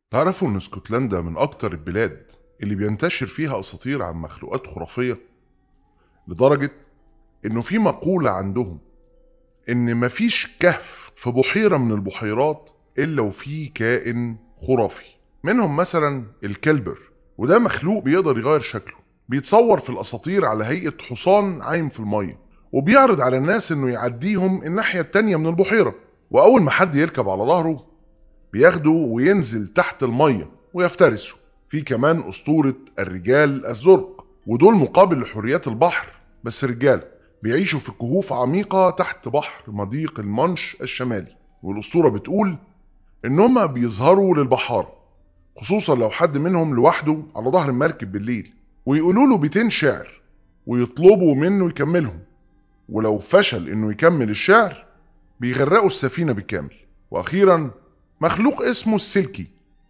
تعرفوا إن اسكتلندا من أكتر البلاد اللي بينتشر فيها أساطير عن مخلوقات خرافية لدرجة إنه في مقولة عندهم إن مفيش كهف في بحيرة من البحيرات إلا وفيه كائن خرافي منهم مثلا الكلبر وده مخلوق بيقدر يغير شكله بيتصور في الأساطير على هيئة حصان عايم في المية وبيعرض على الناس إنه يعديهم الناحية التانية من البحيرة وأول ما حد يركب على ظهره بياخده وينزل تحت المية ويفترسه في كمان أسطورة الرجال الزرق ودول مقابل لحريات البحر بس رجال بيعيشوا في كهوف عميقة تحت بحر مضيق المانش الشمالي والأسطورة بتقول إن هما بيظهروا للبحارة خصوصا لو حد منهم لوحده على ظهر المركب بالليل ويقولوا له بيتين شعر ويطلبوا منه يكملهم ولو فشل إنه يكمل الشعر بيغرقوا السفينة بالكامل وأخيرا مخلوق اسمه السلكي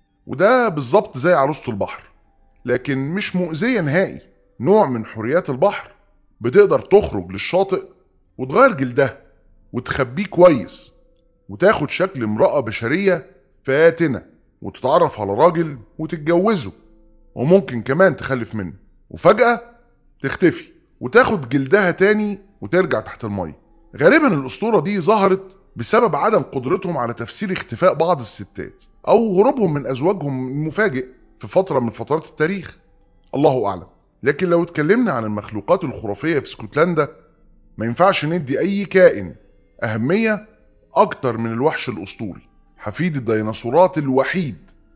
وده بالظبط زي عروسة البحر لكن مش مؤذية نهائي نوع من حريات البحر بتقدر تخرج للشاطئ وتغير جلدها وتخبيه كويس وتاخد شكل امرأة بشرية فاتنة وتتعرف على راجل وتتجوزه وممكن كمان تخلف منه وفجأة تختفي وتاخد جلدها تاني وترجع تحت المية غالبا الأسطورة دي ظهرت بسبب عدم قدرتهم على تفسير اختفاء بعض الستات أو هروبهم من أزواجهم المفاجئ في فترة من فترات التاريخ الله أعلم لكن لو اتكلمنا عن المخلوقات الخرافية في اسكتلندا ما ينفعش ندي أي كائن أهمية أكتر من الوحش الأسطوري حفيد الديناصورات الوحيد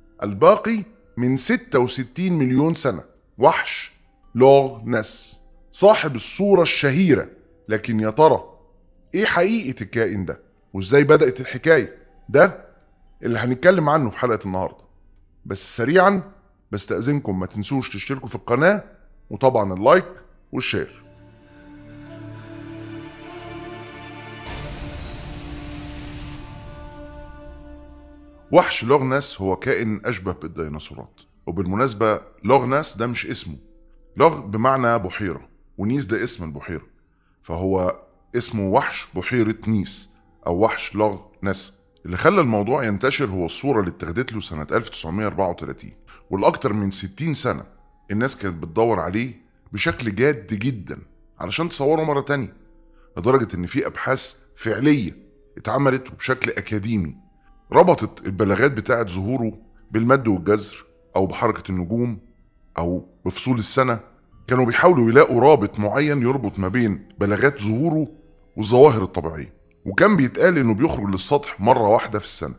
الباقي من 66 مليون سنة وحش لوغ نس صاحب الصورة الشهيرة لكن يا ترى ايه حقيقة الكائن ده وازاي بدأت الحكاية ده اللي هنتكلم عنه في حلقة النهاردة بس سريعا بستأذنكم ما تنسوش تشتركوا في القناة وطبعا اللايك والشير وحش لوغناس هو كائن أشبه بالديناصورات وبالمناسبة لوغناس ده مش اسمه لوغ بمعنى بحيرة ونيس ده اسم البحيرة فهو اسمه وحش بحيرة نيس أو وحش لوغ ناس اللي خلى الموضوع ينتشر هو الصورة اللي اتخذت له سنة 1934 والأكتر من 60 سنة الناس كانت بتدور عليه بشكل جاد جدا علشان تصوره مرة تانية لدرجة إن في أبحاث فعلية اتعملت بشكل أكاديمي ربطت البلاغات بتاعة ظهوره بالمد والجزر أو بحركة النجوم أو بفصول السنة كانوا بيحاولوا يلاقوا رابط معين يربط ما بين بلاغات ظهوره والظواهر الطبيعية وكان بيتقال إنه بيخرج للسطح مرة واحدة في السنة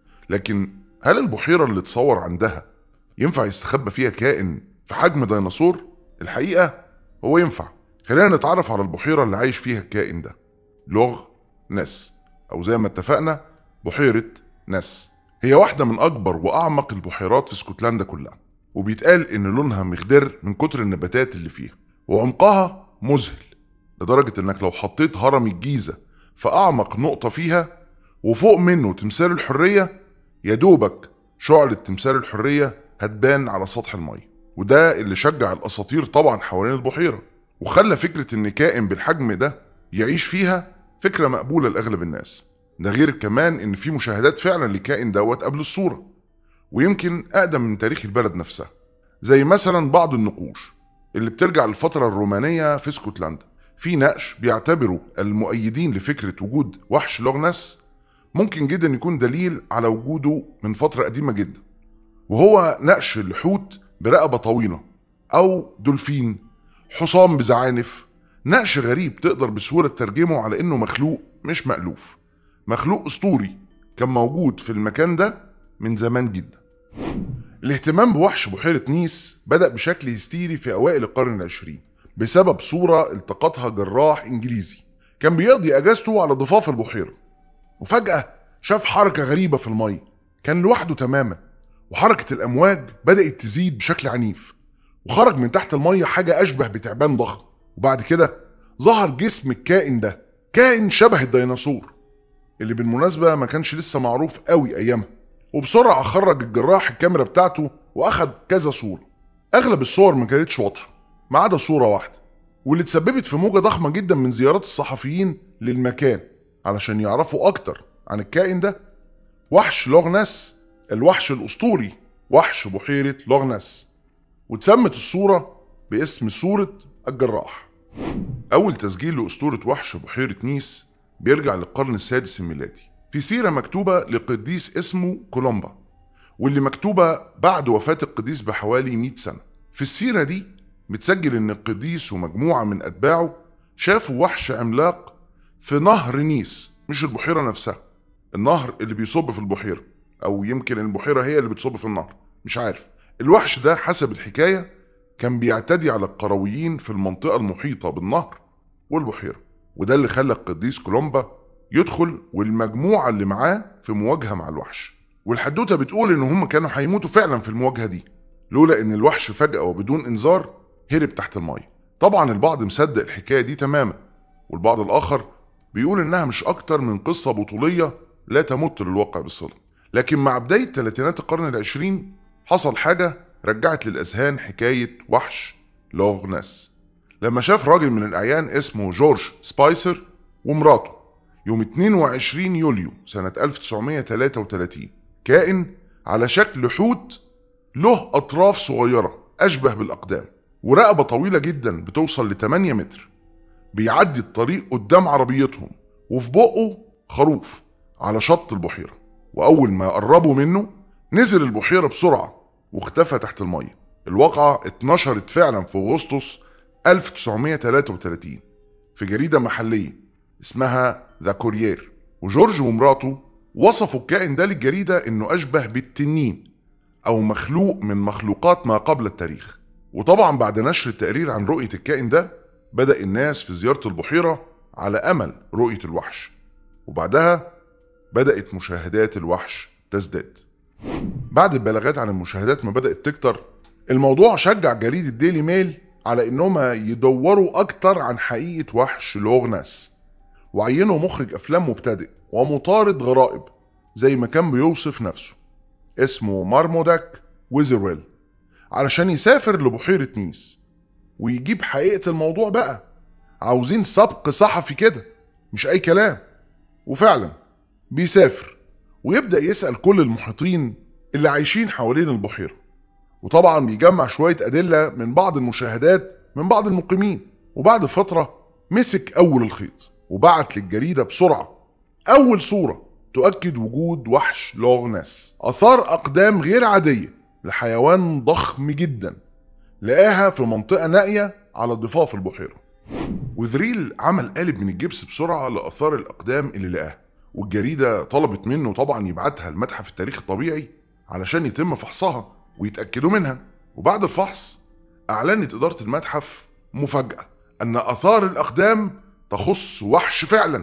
لكن هل البحيرة اللي اتصور عندها ينفع يستخبى فيها كائن في حجم ديناصور؟ الحقيقة هو ينفع خلينا نتعرف على البحيرة اللي عايش فيها الكائن ده لوغ نس أو زي ما اتفقنا بحيرة نس هي واحدة من أكبر وأعمق البحيرات في اسكتلندا كلها وبيتقال إن لونها مخضر من كتر النباتات اللي فيها وعمقها مذهل لدرجة إنك لو حطيت هرم الجيزة في أعمق نقطة فيها وفوق منه تمثال الحرية يا دوبك شعلة تمثال الحرية هتبان على سطح المية وده اللي شجع الأساطير طبعا حوالين البحيرة وخلى فكرة إن كائن بالحجم ده يعيش فيها فكرة مقبولة لأغلب الناس ده غير كمان إن في مشاهدات فعلا لكائن دوت قبل الصورة ويمكن أقدم من تاريخ البلد نفسها زي مثلا بعض النقوش اللي بترجع للفترة الرومانية في اسكتلندا في نقش بيعتبروا المؤيدين لفكرة وجود وحش لوغناس ممكن جدا يكون دليل على وجوده من فترة قديمة جدا وهو نقش الحوت برقبة طويلة أو دولفين حصان بزعانف نقش غريب تقدر بسهولة تترجمه على إنه مخلوق مش مألوف مخلوق أسطوري كان موجود في المكان ده من زمان جدا الاهتمام بوحش بحيرة نيس بدأ بشكل هستيري في أوائل القرن العشرين بسبب صورة التقطها جراح إنجليزي كان بيقضي أجازته على ضفاف البحيرة وفجأة شاف حركة غريبة في المية كان لوحده تماما وحركة الأمواج بدأت تزيد بشكل عنيف وخرج من تحت المية حاجة أشبه بتعبان ضخم وبعد كده ظهر جسم الكائن ده كائن شبه الديناصور اللي بالمناسبة ما كانش لسه معروف قوي أيامها وبسرعة خرج الجراح الكاميرا بتاعته وأخد كذا صورة أغلب الصور ما كانتش واضحة ما عدا صورة واحدة واللي تسببت في موجة ضخمة جدا من زيارات الصحفيين للمكان علشان يعرفوا أكتر عن الكائن ده وحش لوغناس الوحش الأسطوري وحش بحيرة لوغناس واتسمت الصورة باسم صورة الجراح أول تسجيل لأسطورة وحش بحيرة نيس بيرجع للقرن السادس الميلادي في سيرة مكتوبة لقديس اسمه كولومبا واللي مكتوبة بعد وفاة القديس بحوالي 100 سنة في السيرة دي متسجل إن القديس ومجموعة من أتباعه شافوا وحش عملاق في نهر نيس مش البحيرة نفسها النهر اللي بيصب في البحيرة أو يمكن البحيرة هي اللي بتصب في النهر مش عارف الوحش ده حسب الحكاية كان بيعتدي على القرويين في المنطقة المحيطة بالنهر والبحيرة وده اللي خلى القديس كولومبا يدخل والمجموعة اللي معاه في مواجهة مع الوحش والحدوتة بتقول إن هم كانوا هيموتوا فعلا في المواجهة دي لولا إن الوحش فجأة وبدون إنذار هرب تحت المية طبعا البعض مصدق الحكاية دي تماما والبعض الآخر بيقول إنها مش أكتر من قصة بطولية لا تمت للواقع بصلة لكن مع بداية ثلاثينات القرن العشرين حصل حاجة رجعت للأذهان حكاية وحش لوغ ناس لما شاف راجل من الأعيان اسمه جورج سبايسر ومراته يوم 22 يوليو سنة 1933 كائن على شكل حوت له أطراف صغيرة أشبه بالأقدام ورقبة طويلة جدا بتوصل ل 8 متر بيعدي الطريق قدام عربيتهم وفي بقه خروف على شط البحيرة وأول ما قربوا منه نزل البحيرة بسرعة واختفى تحت المية الواقعة اتنشرت فعلا في أغسطس 1933 في جريدة محلية اسمها ذا كورير وجورج ومراته وصفوا الكائن ده للجريدة انه اشبه بالتنين او مخلوق من مخلوقات ما قبل التاريخ وطبعا بعد نشر التقرير عن رؤية الكائن ده بدأ الناس في زيارة البحيرة على أمل رؤية الوحش وبعدها بدأت مشاهدات الوحش تزداد بعد البلاغات عن المشاهدات ما بدأت تكتر الموضوع شجع جريدة ديلي ميل على انهم يدوروا اكتر عن حقيقة وحش لوغناس وعينوا مخرج افلام مبتدئ ومطارد غرائب زي ما كان بيوصف نفسه اسمه مارموداك ويزرويل علشان يسافر لبحيرة نيس ويجيب حقيقة الموضوع بقى عاوزين سبق صحفي كده مش أي كلام وفعلا بيسافر ويبدأ يسأل كل المحيطين اللي عايشين حوالين البحيرة وطبعا بيجمع شوية أدلة من بعض المشاهدات من بعض المقيمين وبعد فترة مسك أول الخيط وبعت للجريدة بسرعة أول صورة تؤكد وجود وحش لوغناس أثار أقدام غير عادية لحيوان ضخم جدا لقاها في منطقة نائية على ضفاف البحيرة وذريل عمل قالب من الجبس بسرعة لآثار الأقدام اللي لقاها والجريدة طلبت منه طبعا يبعتها لمتحف التاريخ الطبيعي علشان يتم فحصها ويتأكدوا منها وبعد الفحص أعلنت إدارة المتحف مفاجأة أن آثار الأقدام تخص وحش فعلا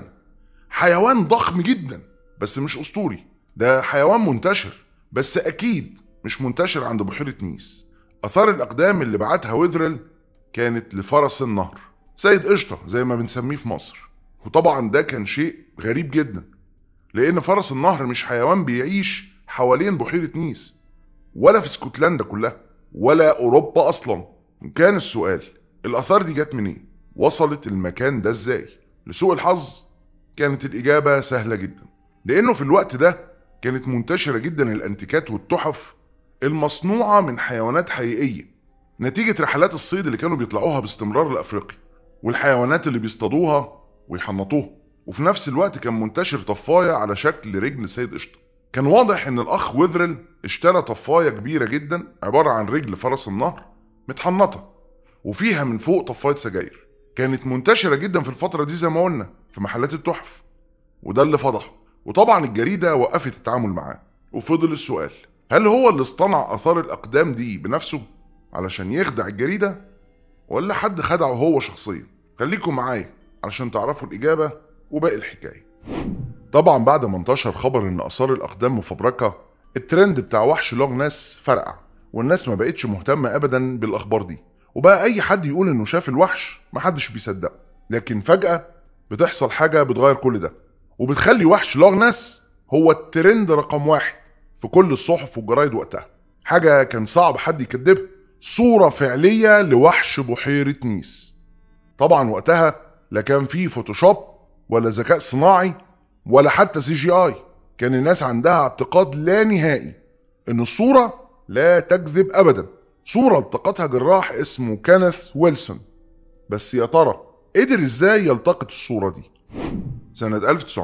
حيوان ضخم جدا بس مش أسطوري ده حيوان منتشر بس أكيد مش منتشر عند بحيرة نيس آثار الأقدام اللي بعتها ويذرل كانت لفرس النهر سيد قشطة زي ما بنسميه في مصر وطبعا ده كان شيء غريب جدا لأن فرس النهر مش حيوان بيعيش حوالين بحيرة نيس ولا في اسكتلندا كلها ولا أوروبا أصلا كان السؤال الآثار دي جت منين؟ وصلت المكان ده ازاي؟ لسوء الحظ كانت الإجابة سهلة جدا لأنه في الوقت ده كانت منتشرة جدا الأنتيكات والتحف المصنوعة من حيوانات حقيقية نتيجة رحلات الصيد اللي كانوا بيطلعوها باستمرار لأفريقيا والحيوانات اللي بيصطادوها ويحنطوها وفي نفس الوقت كان منتشر طفاية على شكل رجل سيد قشطة كان واضح ان الاخ ويذرل اشترى طفاية كبيرة جدا عبارة عن رجل فرس النهر متحنطة وفيها من فوق طفاية سجاير كانت منتشرة جدا في الفترة دي زي ما قلنا في محلات التحف وده اللي فضحه وطبعا الجريدة وقفت التعامل معاه وفضل السؤال هل هو اللي اصطنع آثار الأقدام دي بنفسه علشان يخدع الجريدة ولا حد خدعه هو شخصيا خليكم معايا علشان تعرفوا الإجابة وباقي الحكاية طبعا بعد ما انتشر خبر ان آثار الأقدام مفبركة الترند بتاع وحش لوغ ناس فرقع والناس ما بقتش مهتمة أبدا بالأخبار دي وبقى أي حد يقول إنه شاف الوحش محدش بيصدقه لكن فجأة بتحصل حاجة بتغير كل ده وبتخلي وحش لوغ ناس هو الترند رقم واحد في كل الصحف والجرايد وقتها حاجة كان صعب حد يكذبها صورة فعلية لوحش بحيرة نيس طبعا وقتها لا كان فيه فوتوشوب ولا ذكاء صناعي ولا حتى سي جي اي كان الناس عندها اعتقاد لا نهائي ان الصورة لا تكذب أبدا صورة التقطها جراح اسمه كينيث ويلسون بس يا ترى قدر ازاي يلتقط الصورة دي سنة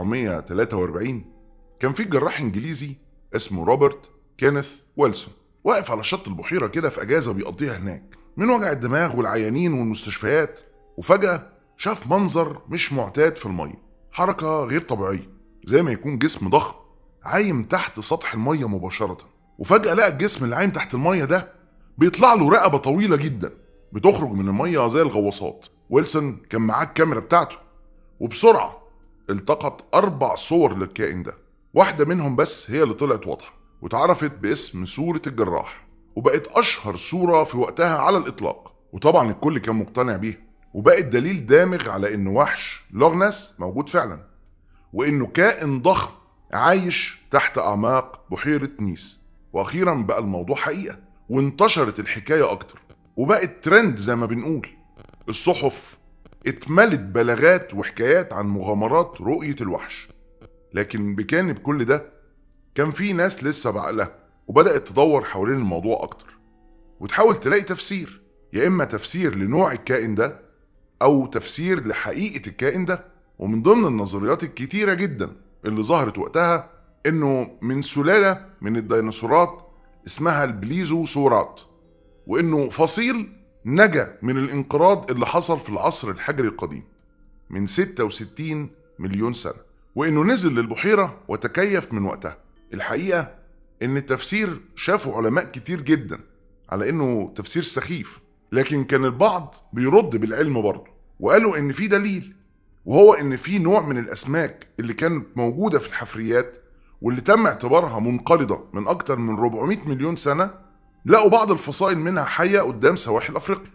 1943 كان في جراح انجليزي اسمه روبرت كينيث ويلسون واقف على شط البحيرة كده في أجازة بيقضيها هناك من وجع الدماغ والعيانين والمستشفيات وفجأة شاف منظر مش معتاد في المية حركة غير طبيعية زي ما يكون جسم ضخم عايم تحت سطح المية مباشرة وفجأة لقى الجسم اللي عايم تحت المية ده بيطلع له رقبة طويلة جدا بتخرج من المية زي الغواصات ويلسون كان معاه الكاميرا بتاعته وبسرعة التقط أربع صور للكائن ده واحدة منهم بس هي اللي طلعت واضحة واتعرفت باسم صورة الجراح وبقت أشهر صورة في وقتها على الإطلاق وطبعا الكل كان مقتنع بيها وبقت دليل دامغ على إن وحش لوغناس موجود فعلا وإنه كائن ضخم عايش تحت أعماق بحيرة نيس وأخيرا بقى الموضوع حقيقة وانتشرت الحكاية أكتر وبقت ترند زي ما بنقول الصحف اتملت بلاغات وحكايات عن مغامرات رؤية الوحش لكن بجانب كل ده كان في ناس لسه بعقلها وبدأت تدور حوالين الموضوع أكتر وتحاول تلاقي تفسير يا إما تفسير لنوع الكائن ده أو تفسير لحقيقة الكائن ده ومن ضمن النظريات الكتيرة جدا اللي ظهرت وقتها إنه من سلالة من الديناصورات اسمها البليزوسورات وإنه فصيل نجا من الانقراض اللي حصل في العصر الحجري القديم من 66 مليون سنة وإنه نزل للبحيرة وتكيف من وقتها الحقيقة إن التفسير شافه علماء كتير جدا على إنه تفسير سخيف لكن كان البعض بيرد بالعلم برضه وقالوا إن في دليل وهو إن في نوع من الأسماك اللي كانت موجودة في الحفريات واللي تم اعتبارها منقرضة من أكتر من 400 مليون سنة لقوا بعض الفصائل منها حية قدام سواحل أفريقيا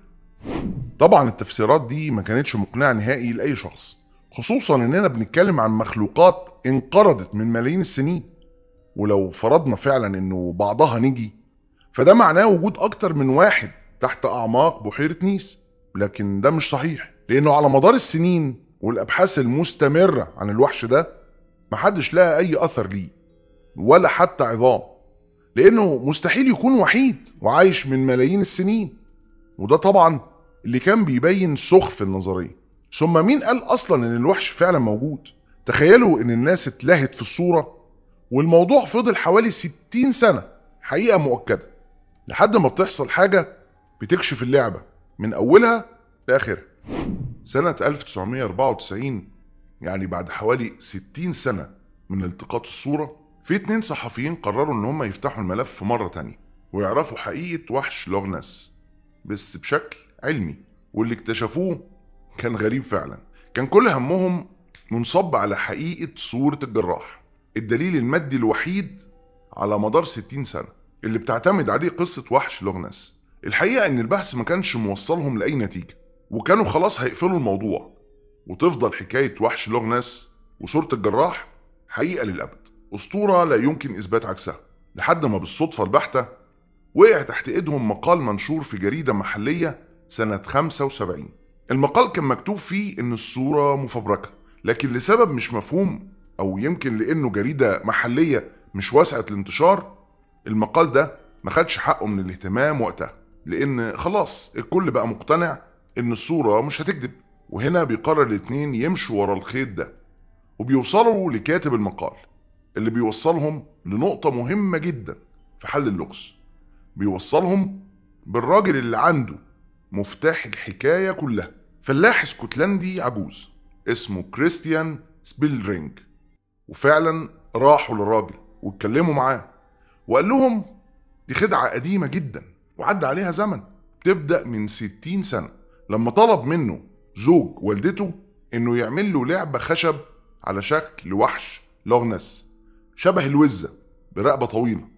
طبعا التفسيرات دي ما كانتش مقنعة نهائي لأي شخص خصوصا إننا بنتكلم عن مخلوقات انقرضت من ملايين السنين ولو فرضنا فعلا إنه بعضها نجي فده معناه وجود أكتر من واحد تحت أعماق بحيرة نيس لكن ده مش صحيح لأنه على مدار السنين والأبحاث المستمرة عن الوحش ده محدش لقى أي أثر ليه ولا حتى عظام لأنه مستحيل يكون وحيد وعايش من ملايين السنين وده طبعا اللي كان بيبين سخف النظرية ثم مين قال أصلا إن الوحش فعلا موجود تخيلوا إن الناس اتلهت في الصورة والموضوع فضل حوالي 60 سنة حقيقة مؤكدة لحد ما بتحصل حاجة بتكشف اللعبة من أولها لآخرها سنة 1994 يعني بعد حوالي 60 سنة من التقاط الصورة في اتنين صحفيين قرروا ان هم يفتحوا الملف مرة تانية ويعرفوا حقيقة وحش لوغناس بس بشكل علمي واللي اكتشفوه كان غريب فعلا كان كل همهم منصب على حقيقة صورة الجراح الدليل المادي الوحيد على مدار 60 سنة اللي بتعتمد عليه قصة وحش لوغناس الحقيقة ان البحث ما كانش موصلهم لأي نتيجة وكانوا خلاص هيقفلوا الموضوع وتفضل حكاية وحش لوغناس وصورة الجراح حقيقة للأبد أسطورة لا يمكن إثبات عكسها لحد ما بالصدفة البحتة وقع تحت إيدهم مقال منشور في جريدة محلية سنة 75 المقال كان مكتوب فيه إن الصورة مفبركة لكن لسبب مش مفهوم أو يمكن لأنه جريدة محلية مش واسعة الانتشار المقال ده ما خدش حقه من الاهتمام وقتها لأن خلاص الكل بقى مقتنع إن الصورة مش هتكذب وهنا بيقرر الاتنين يمشوا ورا الخيط ده وبيوصلوا لكاتب المقال اللي بيوصلهم لنقطة مهمة جدا في حل اللغز بيوصلهم بالراجل اللي عنده مفتاح الحكاية كلها فلاح اسكتلندي عجوز اسمه كريستيان سبيلرينج وفعلا راحوا للراجل واتكلموا معاه وقال لهم دي خدعة قديمة جدا وعدى عليها زمن تبدأ من 60 سنة لما طلب منه زوج والدته انه يعمل له لعبة خشب على شكل وحش لوغنس شبه الوزة برقبة طويلة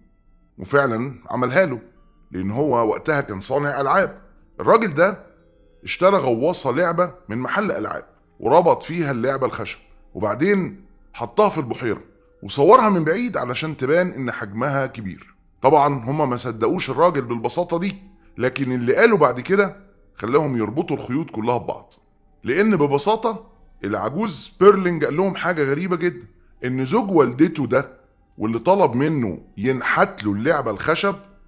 وفعلا عملها له لأن هو وقتها كان صانع ألعاب الراجل ده اشترى غواصة لعبة من محل ألعاب وربط فيها اللعبة الخشب وبعدين حطها في البحيرة وصورها من بعيد علشان تبان إن حجمها كبير طبعا هما ما صدقوش الراجل بالبساطة دي لكن اللي قالوا بعد كده خلاهم يربطوا الخيوط كلها ببعض لأن ببساطة العجوز بيرلينج قال لهم حاجة غريبة جدا إن زوج والدته ده واللي طلب منه ينحت له اللعبة الخشب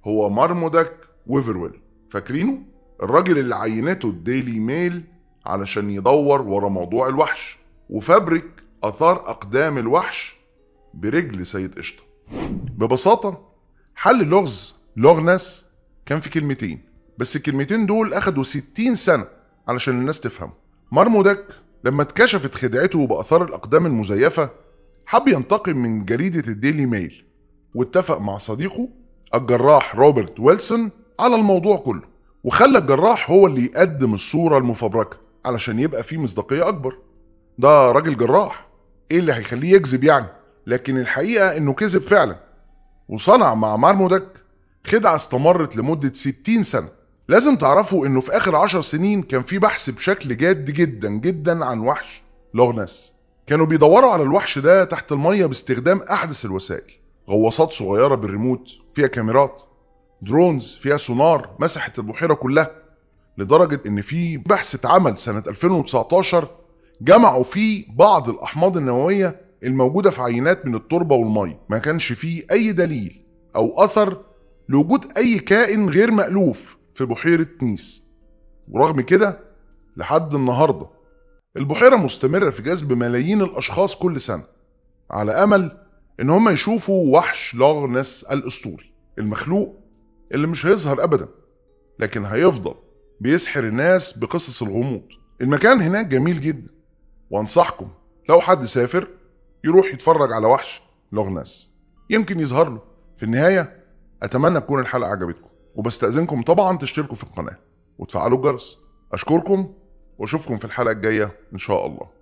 هو مرمودك ويفرويل فاكرينه؟ الراجل اللي عينته الديلي ميل علشان يدور ورا موضوع الوحش وفبرك آثار أقدام الوحش برجل سيد قشطة ببساطة حل اللغز لغنس كان في كلمتين بس الكلمتين دول أخدوا 60 سنة علشان الناس تفهم مرمودك لما اتكشفت خدعته بآثار الأقدام المزيفة حب ينتقم من جريدة الديلي ميل واتفق مع صديقه الجراح روبرت ويلسون على الموضوع كله وخلى الجراح هو اللي يقدم الصورة المفبركة علشان يبقى فيه مصداقية أكبر ده راجل جراح ايه اللي هيخليه يكذب يعني لكن الحقيقة انه كذب فعلا وصنع مع مرمودك خدعة استمرت لمدة 60 سنة لازم تعرفوا انه في اخر عشر سنين كان في بحث بشكل جاد جدا جدا عن وحش لوغناس كانوا بيدوروا على الوحش ده تحت المية باستخدام احدث الوسائل غواصات صغيرة بالريموت فيها كاميرات درونز فيها سونار مسحت البحيرة كلها لدرجة ان في بحث اتعمل سنة 2019 جمعوا فيه بعض الاحماض النووية الموجودة في عينات من التربة والمية ما كانش فيه اي دليل او اثر لوجود اي كائن غير مألوف في بحيرة نيس ورغم كده لحد النهاردة البحيرة مستمرة في جذب ملايين الأشخاص كل سنة على أمل إن هم يشوفوا وحش لاغنس الأسطوري المخلوق اللي مش هيظهر أبدا لكن هيفضل بيسحر الناس بقصص الغموض المكان هناك جميل جدا وأنصحكم لو حد سافر يروح يتفرج على وحش لاغنس يمكن يظهر له في النهاية أتمنى تكون الحلقة عجبتكم وبستأذنكم طبعا تشتركوا في القناة وتفعلوا الجرس أشكركم وأشوفكم في الحلقة الجاية إن شاء الله